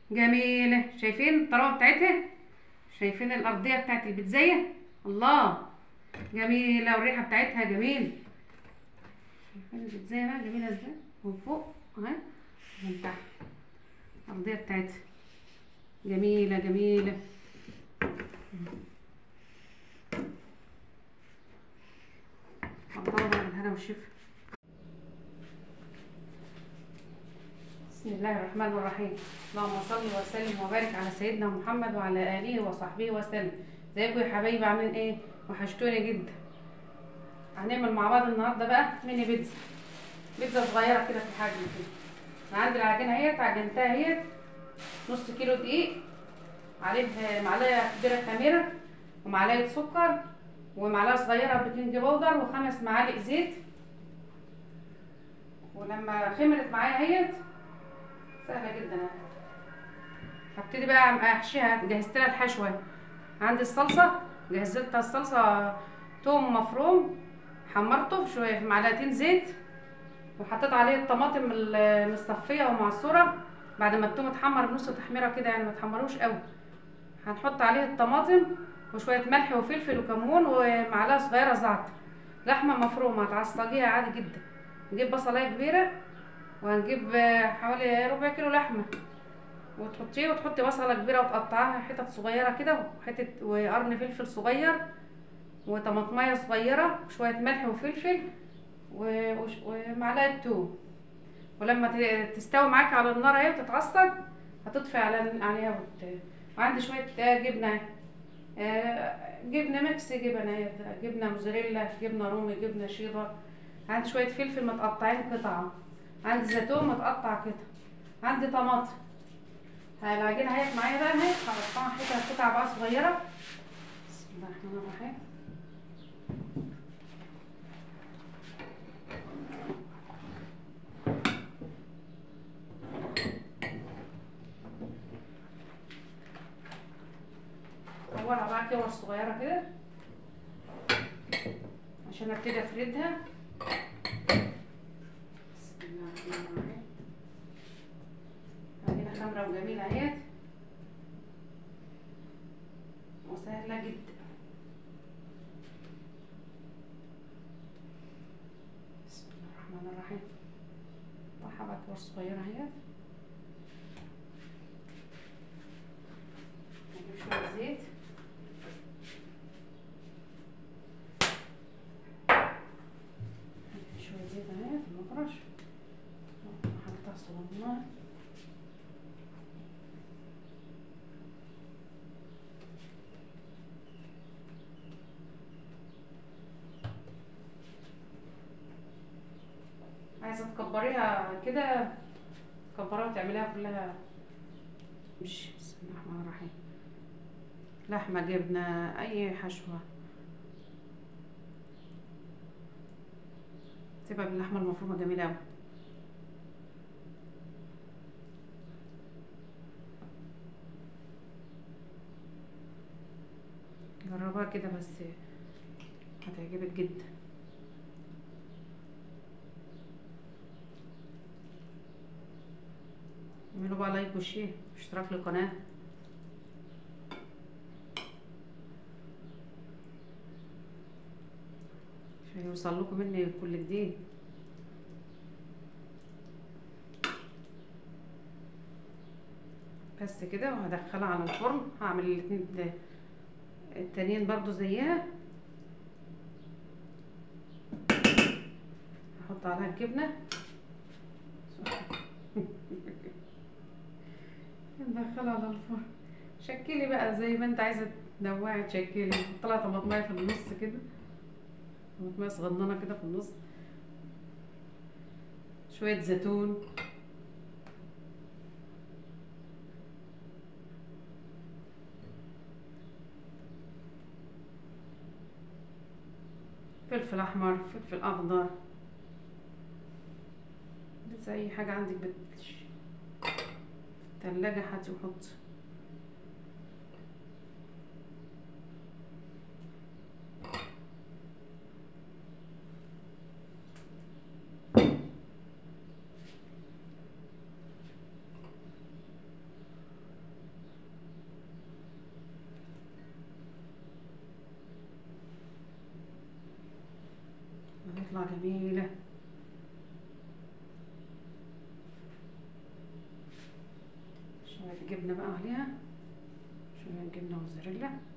جميلة شايفين الطراوة بتاعتها شايفين الأرضية بتاعت البيتزاية الله جميلة والريحة بتاعتها جميل شايفين البيتزاية بقى جميلة ازاي من فوق اهي ومن تحت الأرضية بتاعتها جميلة جميلة الله بقى بالهنا والشفا بسم الله الرحمن الرحيم اللهم صل وسلم وبارك على سيدنا محمد وعلى اله وصحبه وسلم ازيكم يا حبايبي عاملين ايه وحشتوني جدا هنعمل مع بعض النهارده بقى ميني بيتزا بيتزا صغيره كده في الحجم كده انا عندي العجينه اهيت عجنتها اهيت نص كيلو دقيق عليه معلقه كبيره خميره ومعلقه سكر ومعلقه صغيره بيكنج باودر وخمس معالق زيت ولما خمرت معايا اهيت سهله جدا اهي هبتدي بقى احشيها جهزت لها الحشوه عندي الصلصه جهزت لها الصلصه توم مفروم حمرته في شويه في معلقتين زيت وحطيت عليه الطماطم المصفيه ومعصوره بعد ما التوم اتحمر بنص تحميره كده يعني ما تحمروش قوي هنحط عليه الطماطم وشويه ملح وفلفل وكمون ومعلقه صغيره زعتر لحمه مفرومه هتعصجيها عادي جدا نجيب بصلايه كبيره وهنجيب حوالي ربع كيلو لحمه وتحطيه وتحطي بصله كبيره وتقطعيها حتت صغيره كده وحته وقرن فلفل صغير وطماطميه صغيره وشويه ملح وفلفل ومعلقه توم ولما تستوي معاكي على النار اهي وتتعصج هتطفي على عليها وت... وعندي شويه جبنه جبنه ميكس جبنه جبنه موزاريلا جبنه رومي جبنه شيدر عندي شويه فلفل متقطعين قطعه عندي زيتون متقطع كده عندي طماطم العجينه اهيت معايا بقى اهي هقطعها حتت قطع بقى صغيره بسم الله الرحمن الرحيم اطورها بقى كور صغيره كده عشان ابتدي افردها بسم الله الرحمن الرحيم عجينه خضرا وجميله اهيت وسهله جدا بسم الله الرحمن الرحيم اطلعها بقى كور صغيره اهيت نجيب شويه زيت شويه زيت اهي في المفرش نحطها صغننه عايزه تكبريها كده تكبريها وتعمليها كلها مش بسم الله الرحمن الرحيم لحمه جبنه اي حشوه تبقى باللحمه المفرومه جميله قوي جربها كده بس هتعجبك جدا اعملوا بقى لايك وشير واشتراك للقناه عشان يوصل لكم مني كل جديد بس كده وهدخلها على الفرن هعمل الاتنين التانيين برضو زيها هحط عليها الجبنه ندخلها على الفرن شكلي بقى زي ما انت عايزه تنوعي تشكلي طلع طماطمايه في النص كده طماطمايه صغننه كده في النص شويه زيتون فلفل احمر فلفل اخضر بس اي حاجه عندك بت التلاجة هاتي وحطي جميلة شوية جبنة بقى عليها شوية جبنة موزاريلا